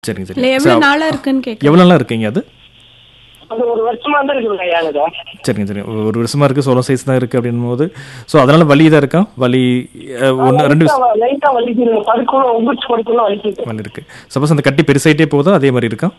சரிங்க இல்ல சரி எவ்வளவு நாளா இருக்குன்னு கேட்க எவ்வளோ நாளாக இருக்கீங்க அது அது ஒரு வருஷமா தான் இருக்குதுங்க ஐயா எனக்கு சரிங்க சரி ஒரு வருஷமா இருக்கு சோளம் சைஸ் தான் இருக்கு அப்படின்னும் போது ஸோ அதனால வலி தான் இருக்கா வலி ஒன்று ரெண்டு லைட்டா- லைட்டா வலிக்குது படுக்கணும் உம்பிச்சு படுக்கணும் வலிக்குது வலி இருக்கு சப்போஸ் அந்த கட்டி பெருசாயிட்டே போகுதா அதே மாதிரி இருக்கா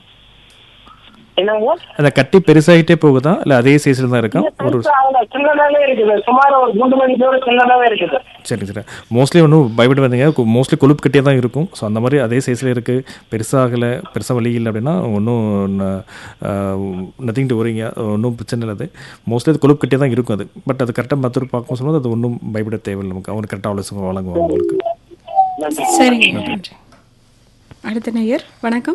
என்னங்க அந்த கட்டி பெருசாயிட்டே போகுதா இல்லை அதே சைஸில் தான் இருக்கா ஒரு பெருசா ஆகல, சின்னதாவே இருக்குது சுமார் ஒரு குண்டு மணிக்கோட சின்னதாவே இருக்குது சரிங்க சரி மோஸ்ட்லி ஒன்றும் பயப்பட வந்தீங்க மோஸ்ட்லி கொழுப்பு கட்டியே தான் இருக்கும் ஸோ அந்த மாதிரி அதே சைஸில் இருக்குது பெருசாகலை பெருசாக வலி இல்லை அப்படின்னா ஒன்றும் நத்திங் டு வரீங்க ஒன்றும் பிரச்சனை இல்லை அது மோஸ்ட்லி அது கொழுப்பு கட்டியே தான் இருக்கும் அது பட் அது கரெக்டாக மற்றொரு பார்க்கும் சொல்லும்போது அது ஒன்றும் பயப்பட தேவையில்லை நமக்கு அவங்க கரெக்டாக அவ்வளோ வழங்குவாங்க உங்களுக்கு சரிங்க நன்றி அடுத்த நேயர் வணக்கம்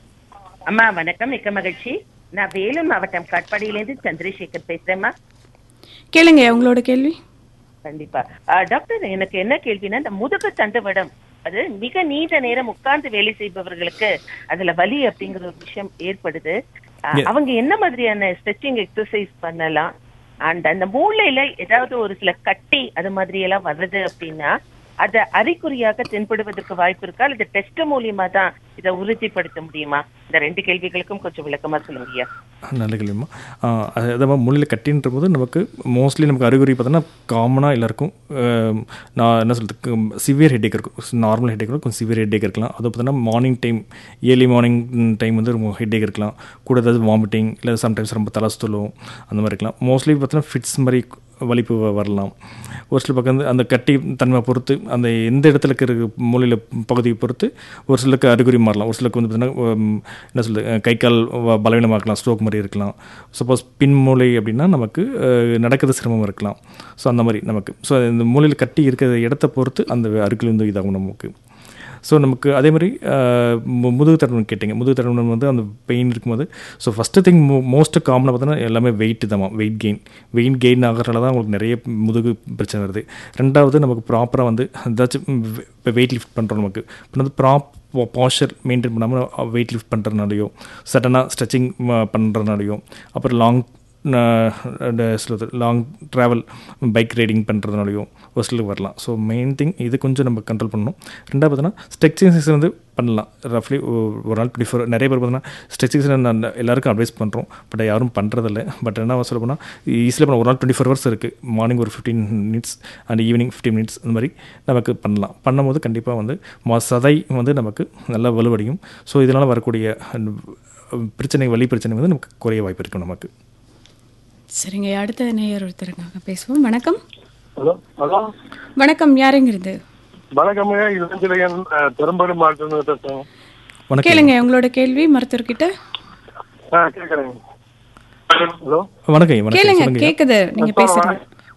அம்மா வணக்கம் மிக்க மகிழ்ச்சி நான் வேலூர் மாவட்டம் காட்பாடியிலேருந்து சந்திரசேகர் பேசுறேம்மா கேளுங்க உங்களோட கேள்வி கண்டிப்பா ஆ, டாக்டர் எனக்கு என்ன கேள்வினா இந்த முதுகு தண்டுவடம் அது மிக நீண்ட நேரம் உட்கார்ந்து வேலை செய்பவர்களுக்கு அதுல வலி அப்படிங்கிற ஒரு விஷயம் ஏற்படுது ஆ, Yeah. அவங்க என்ன மாதிரியான ஸ்ட்ரெச்சிங் எக்ஸசைஸ் பண்ணலாம் அண்ட் அந்த மூளையில ஏதாவது ஒரு சில கட்டி அது மாதிரி எல்லாம் வருது அப்படின்னா அத அறிகுறியாக தென்படுவதற்கு வாய்ப்பு இருக்கா அல்லது டெஸ்ட் மூலியமா தான் இதை உறுதிப்படுத்த முடியுமா இந்த ரெண்டு கேள்விகளுக்கும் கொஞ்சம் விளக்கமா சொல்லுங்க ஐயா நல்ல கேள்விமா அதாவது மூலையில் கட்டின்ற போது நமக்கு மோஸ்ட்லி நமக்கு அறிகுறி பார்த்தோன்னா காமனாக எல்லாருக்கும் ஆம், நான் என்ன சொல்கிறது சிவியர் ஹெட்டேக் இருக்கும் நார்மல் ஹெட்டேக் இருக்கும் கொஞ்சம் சிவியர் ஹெட்டேக் இருக்கலாம் அது பார்த்தோன்னா morning time early morning time வந்து ரொம்ப ஹெட்டேக் இருக்கலாம் கூட ஏதாவது வாமிட்டிங் இல்லை சம்டைம்ஸ் ரொம்ப தலஸ்துலும் அந்த மாதிரி இருக்கலாம் மோஸ்ட்லி பார்த்தோன்னா ஃபிட்ஸ் மாதிரி வலிப்பு வ- வரலாம் ஒரு சில பக்கம் வந்து அந்த கட்டி தன்மை பொறுத்து அந்த எந்த இடத்துல இருக்கிற மூலையில் பகுதியை பொறுத்து ஒரு சிலருக்கு அறிகுறி மாறலாம் ஒரு சிலருக்கு வந்து பார்த்தீங்கன்னா உம், என்ன சொல்றது கை கால் வ- பலவீனமாக இருக்கலாம் ஸ்ட்ரோக் மாதிரி இருக்கலாம் சப்போஸ் பின் மூளை அப்படின்னா நமக்கு அஹ், நடக்கிறது சிரமம் இருக்கலாம் ஸோ அந்த மாதிரி நமக்கு ஸோ இந்த மூலையில் கட்டி இருக்கிற இடத்த பொறுத்து அந்த அறிகுறி வந்து இதாகும் நமக்கு ஸோ நமக்கு அதே மாதிரி அஹ், மு- முதுகு தடவம் கேட்டிங்க முதுகு தடவம் வந்து அந்த பெயின் இருக்கும்போது ஸோ ஃபஸ்ட்டு திங் மோஸ்ட் காமனாக பார்த்தோன்னா எல்லாமே வெயிட் தான் வெயிட் கெயின் வெயிட் கெயின் ஆகிறதால தான் உங்களுக்கு நிறைய முதுகு பிரச்சனை வருது ரெண்டாவது நமக்கு ப்ராப்பராக வந்து ஏதாச்சும் இப்போ வெயிட் லிஃப்ட் பண்ணுறோம் நமக்கு இப்போ வந்து ப்ராப் பாஸ்டர் மெயின்டைன் பண்ணாமல் வெயிட் லிஃப்ட் பண்ணுறதுனாலையோ சடனாக ஸ்ட்ரெச்சிங் பண்ணுறதுனாலையோ அப்புறம் லாங் சொல்லுது லாங் ட்ராவல் பைக் ரைடிங் பண்ணுறதுனாலையும் ஒரு சிலருக்கு வரலாம் ஸோ மெயின் திங் இது கொஞ்சம் நம்ம கண்ட்ரோல் பண்ணணும் ரெண்டாவது பார்த்தோன்னா ஸ்ட்ரெச்சிங்ஸ் வந்து பண்ணலாம் ரஃப்லி ஒரு நாள் டுவெண்ட்டி ஃபோர் நிறைய பேர் பார்த்தோன்னா ஸ்ட்ரெச்சிங்ஸ் நான் எல்லாருக்கும் அட்வைஸ் பண்ணுறோம் பட் யாரும் பண்ணுறதில்ல பட் என்ன சொல்ல போனால் ஈஸியாக பண்ண ஒரு நாள் டுவெண்ட்டி ஃபோர் ஹவர்ஸ் இருக்குது மார்னிங் ஒரு fifteen minutes and evening fifteen minutes அந்த மாதிரி நமக்கு பண்ணலாம் பண்ணும்போது கண்டிப்பாக வந்து ம- சதை வந்து நமக்கு நல்லா வலுவடையும் ஸோ இதனால் வரக்கூடிய அந்த பிரச்சனை வலி பிரச்சனை வந்து நமக்கு குறைய வாய்ப்பு இருக்கும் நமக்கு சரிங்க அடுத்த நேயர் ஒருத்தருக்காக பேசுவோம் வணக்கம் ஹலோ ஹலோ வணக்கம் யாருங்கிறது வணக்கம்ங்க இளஞ்சிலையன் பெரும்பாலும் மாவட்டம் பேசுறேன் வணக்கம் கேளுங்க உங்களோட கேள்வி மருத்துவர்கிட்ட ஆ கேட்குறேங்க ஹலோ வணக்கம் வணக்கம் கேளுங்க சொல்லுங்க கேக்குது நீங்க பேசுறது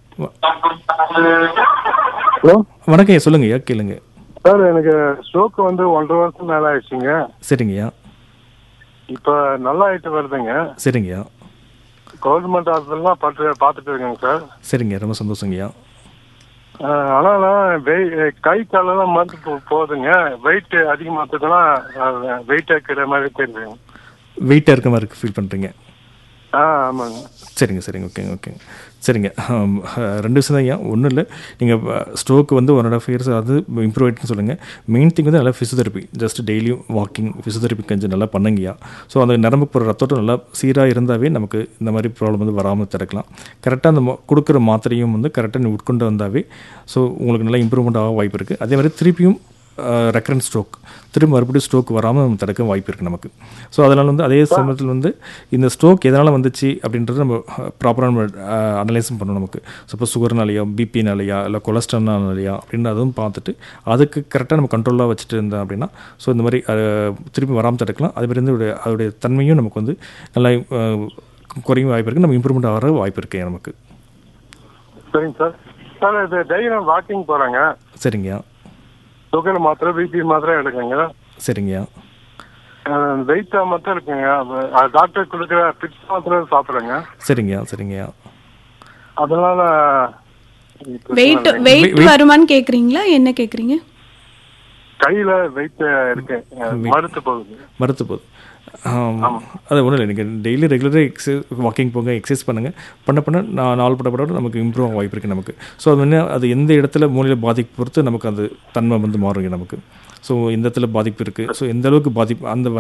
ஹலோ வணக்கம் சொல்லுங்க ஐயா கேளுங்க சார் எனக்கு ஸ்ட்ரோக் வந்து ஒன்றரை வருஷம் மேல ஆயிடுச்சுங்க சரிங்கய்யா இப்போ நல்லா ஆயிட்டு வருதுங்க சரிங்கய்யா கவர்மெண்ட் ஹாஸ்பிட்டல்லாம் பார்த்து பார்த்துட்டு இருக்கேங்க சார் சரிங்க ரொம்ப சந்தோஷங்கய்யா ஆ, ஆனாலும் வெய் கை காலெல்லாம் மறந்து போ போகுதுங்க வெயிட் அதிகமாகத்துக்குன்னா வெயிட் ஆக்கிற மாதிரி தெரியுதுங்க வெயிட்டாக இருக்க மாதிரி ஃபீல் பண்ணுறீங்க ஆ ஆமாங்க சரிங்க சரிங்க ஓகேங்க ஓகேங்க சரிங்க ஆம், அஹ், ரெண்டு விஷயம் தான் ஐயா ஒன்றும் இல்லை நீங்கள் ஸ்ட்ரோக் வந்து ஒன் அண்ட் ஆஃப் இயர்ஸ் அது இம்ப்ரூவ் ஆகிட்டுன்னு சொல்லுங்கள் மெயின் திங் வந்து நல்லா ஃபிசியோதெரப்பி ஜஸ்ட் டெய்லியும் வாக்கிங் ஃபிசியோதெரப்பி கொஞ்சம் நல்லா பண்ணுங்கய்யா ஸோ அந்த நரம்பு போகிற ரத்தோட்டம் நல்லா சீராக இருந்தாவே நமக்கு இந்த மாதிரி ப்ராப்ளம் வந்து வராமல் தடுக்கலாம் கரெக்டாக அந்த ம- கொடுக்குற மாத்திரையும் வந்து கரெக்டாக நீ உட்கொண்டு வந்தாவே ஸோ உங்களுக்கு நல்லா இம்ப்ரூவ்மெண்ட் ஆக வாய்ப்பு இருக்குது அதே மாதிரி திருப்பியும் ரெக்கரண்ட் ஸ்ட்ரோக் திரும்ப மறுபடியும் ஸ்ட்ரோக் வராமல் நம்ம தடுக்க வாய்ப்பு இருக்குது நமக்கு ஸோ அதனால் வந்து அதே சமயத்தில் வந்து இந்த ஸ்ட்ரோக் எதனால் வந்துச்சு அப்படின்றது நம்ம ப்ராப்பராக நம்ம அனலைஸும் பண்ணணும் நமக்கு சப்போஸ் சுகர்னாலையா பிபினாலையா இல்லை கொலஸ்ட்ரால்னாலையா அப்படின்னு அதுவும் பார்த்துட்டு அதுக்கு கரெக்டாக நம்ம கண்ட்ரோலாக வச்சுட்டு இருந்தோம் அப்படின்னா ஸோ இந்த மாதிரி அஹ், திருப்பி வராமல் தடுக்கலாம் அதே மாதிரி வந்து அதோடைய- அதோடைய தன்மையும் நமக்கு வந்து நல்லா அஹ், குறையும் வாய்ப்பு இருக்குது நம்ம இம்ப்ரூவ்மெண்ட் ஆகிற வாய்ப்பு இருக்குது நமக்கு சரிங்க சார் சார் இது டெய்லி வாக்கிங் போகிறேங்க சரிங்கய்யா சுகர் மாத்திரை பிபி மாத்திரை எடுக்குங்க சரிங்கய்யா வெயிட்டா மட்டும் இருக்குங்க அது- அது டாக்டர் கொடுக்குற பிட்ஸ் மாத்திரை சாப்பிட்றேங்க சரிங்கய்யா சரிங்கய்யா அதனால வெயிட் வெயிட் வருமான்னு கேக்குறீங்களா என்ன கேக்குறீங்க கையில வெயிட் இருக்கு மறுத்து போகுது மறுத்து போகுது ஆம், அது ஒன்றும் இல்லை நீங்கள் டெய்லி ரெகுலராக எக்ஸசைஸ் வாக்கிங் போங்க எக்ஸசைஸ் பண்ணுங்கள் பண்ண பண்ண நான் நாள் பட பட நமக்கு இம்ப்ரூவ் ஆக வாய்ப்பு இருக்குது நமக்கு ஸோ அது வந்து அது எந்த இடத்துல மூலையில் பாதிப்பு பொறுத்து நமக்கு அது தன்மை வந்து மாறுங்க நமக்கு ஸோ எந்த இடத்துல பாதிப்பு இருக்குது ஸோ எந்த அளவுக்கு பாதிப்பு அந்த